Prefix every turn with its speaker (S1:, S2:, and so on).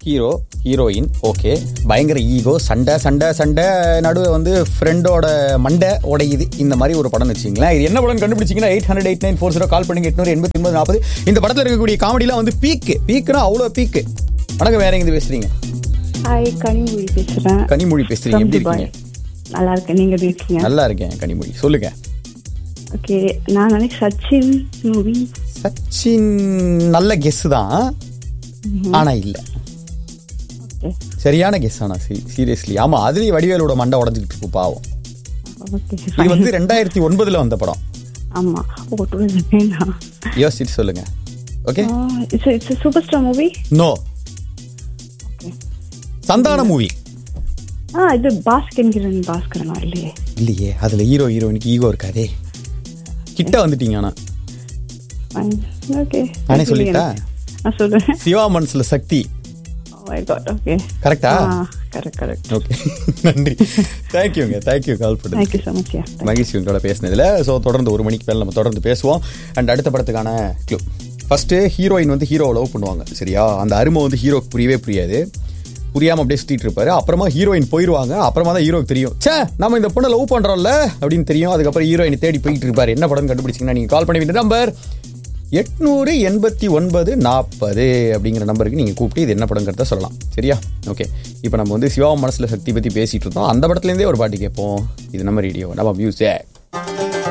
S1: Hero heroine okay பயங்கர ego சண்டை சண்டை சண்டை நடுவே வந்து ஃப்ரெண்டோட மண்டை உடையுது இந்த மாதிரி ஒரு படம் வச்சிங்களேன் இது என்ன படம் கண்டுபிடிச்சிங்கன்னா eight hundred eight nine four zero call பண்ணுங்க எட்நூறு எண்பத்தி ஒன்பது நாற்பது இந்த படத்தில் இருக்கக்கூடிய காமெடிலாம் வந்து பீக்கு பீக்குனா அவ்வளோ பீக்கு வணக்கம் வேற எங்க பேசுறீங்க
S2: ஹாய் கனிமொழி பேசுறேன்
S1: கனிமொழி பேசுறீங்க
S2: From
S1: எப்படி
S2: Dubai.
S1: இருக்கீங்க
S2: நல்லா இருக்கேன் நீங்க எப்படி இருக்கீங்க
S1: நல்லா இருக்கேன் கனிமொழி சொல்லுங்க
S2: ஓகே நான் நினைக்க சச்சின் மூவி
S1: சச்சின் நல்ல கெஸ் தான் ஆனா இல்ல
S2: ஓகே
S1: சரியான கெஸ் ஆனா சீரியஸ்லி ஆமா அதுலயும் வடிவேலோட மண்டை உடஞ்சிக்கிட்டு இருக்கு பாவம்
S2: ஓகே
S1: இது வந்து ரெண்டாயிரத்தி ஒன்பதுல வந்த படம்
S2: ஆமா ஓ டூ தௌசண்ட்
S1: யோசிச்சுட்டு சொல்லுங்க okay
S2: it's it's super star movie
S1: no
S2: okay
S1: சந்தான மூவி
S2: ஆ இது பாஸ்கென்கிறன் பாஸ்கரனா இல்லையே
S1: இல்லையே அதுல ஹீரோ ஹீரோயினுக்கு ஈகோ இருக்காதே கிட்ட வந்துட்டீங்க ஆனா
S2: ஓகே
S1: நானே சொல்லிட்டா?
S2: நான் சொல்றேன்
S1: சிவா மனசுல Sakthi
S2: oh my god okay
S1: கரெக்டா
S2: கரெக்ட் கரெக்ட்
S1: ஓகே நன்றி தேங்க்யூங்க தேங்க்யூ கால் பண்ணுங்க
S2: தேங்க்யூ ஸோ மச் யா
S1: மகிழ்ச்சி உங்களோட பேசினதுல ஸோ தொடர்ந்து ஒரு மணிக்கு மேலே நம்ம தொடர்ந்து பேசுவோம் அண்ட் அடுத்த படத்துக்கான க்ளூ ஃபர்ஸ்ட் ஹீரோயின் வந்து ஹீரோவை லவ் பண்ணுவாங்க சரியா அந்த அருமை வந்து ஹீரோக்கு புரியவே புரியாது புரியாம அப்படியே சுத்திட்டு இருப்பாரு அப்புறமா ஹீரோயின் போயிருவாங்க அப்புறமா தான் ஹீரோக்கு தெரியும் ச்சே நம்ம இந்த பொண்ணை லவ் பண்றோம்ல அப்படின்னு தெரியும் அதுக்கப்புறம் ஹீரோயின் தேடி போயிட்டு இருப்பாரு என்ன படம் கண்டுபிடிச்சிங்கன்னா நீங்க கால் பண்ணி வேண்டிய நம்பர் எட்நூறு எண்பத்தி ஒன்பது நாற்பது அப்படிங்கிற நம்பருக்கு நீங்கள் கூப்பிட்டு இது என்ன படங்கிறத சொல்லலாம் சரியா ஓகே இப்போ நம்ம வந்து சிவா மனசில் சக்தி பற்றி பேசிகிட்டு இருந்தோம் அந்த படத்துலேருந்தே ஒரு பாட்டு கேட்போம் இது நம்ம ரேடியோ நம்ம மியூசிக்